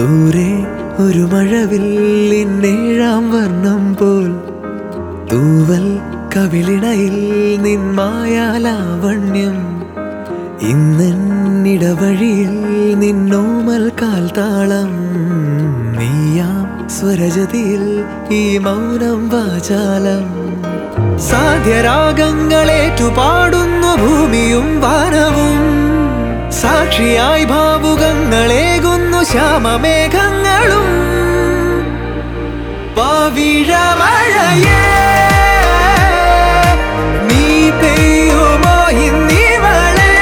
ദൂരെ ഒരു മഴവില്ലിന്നേഴാം വർണ്ണം പോൽ തൂവൽ കവിളിണയിൽ നിന്മായാലാവണ്യം ഇന്നിടവഴിയിൽ നിന്നോമൽ കാൽത്താളം നീയാം സ്വരജതിയിൽ ഈ മൗനം വാചാലം സാധ്യരാഗങ്ങളേറ്റു പാടുന്നു ഭൂമിയും വാനവും സാക്ഷിയായി ഭാവുകങ്ങളേകുന്നു ശ്യാമമേഘങ്ങളും പവിഴമഴയേ നീ പെയ്യുമോ ഇന്നിവളെ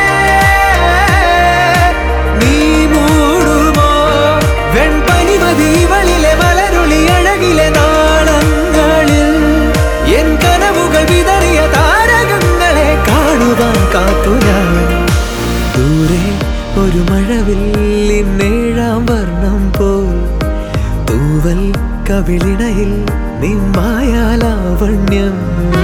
നീ മൂടുമോ വെൺപനിമതി ഇവളിലെ മലരുളി അഴകിലെ നാളങ്ങളിൽ എൻ കനവുകൾ വിതറിയ താരകങ്ങളെ കാണുവാൻ കാത്തു ഞാൻ ദൂരെ ഒരു മഴവില്ലിന്നേഴാം വർണ്ണം പോൽ തൂവൽ കവിളിണയിൽ നിമ്മായാലാവണ്യം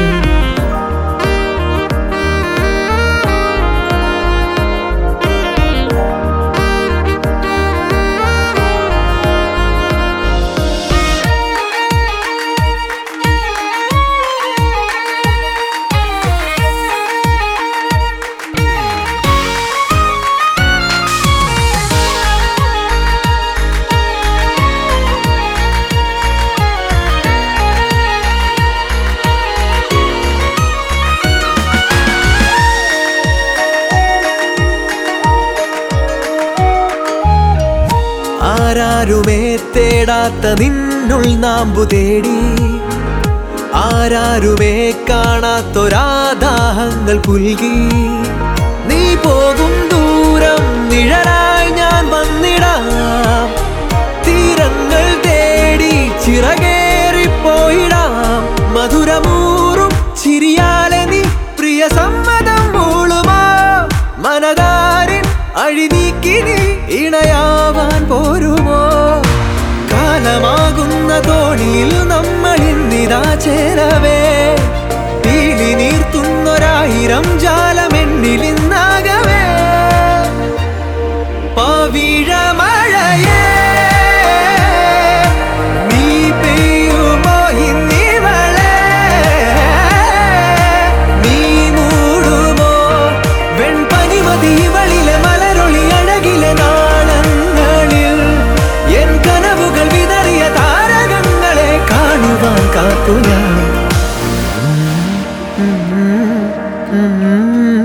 ആരാരുമേ തേടാത്ത നിന്നുൾ നാമ്പു തേടി ആരാരുമേ കാണാത്തൊരാദാഹങ്ങൾ പുൽകി നീ പോകും ദൂരം നിഴലായി ഞാൻ വന്നിടാം തീരങ്ങൾ തേടി ചിറകേറിപ്പോയിടാം മധുരമൂറും ചിരിയാലെ നീ പ്രിയ സമ്മതം മൂളുമാ മനതാരിൻ അഴിനീക്കി നീ ഇണയാവാൻ പോരുമോ കാലമാകുന്ന തോണിയിൽ നമ്മൾ ഇന്നിതാ ചേരവേ പീലി നീർത്തുന്നൊരായിരം ജാലമെന്നിൽ ഇന്നാകവേ പവിഴമഴയേ നീ പെയ്യുമോ ഇന്നിവളെ നീ മൂടുമോ വെൺപനിമതി ഇവളിലെ മലരൊളി അഴകിലെ നാളങ്ങളിൽ എൻ കനവുകൾ വിതറിയ താരകങ്ങളെ കാണുവാൻ കാത്തു ഞാൻ ഉം, ഉം, ഉം.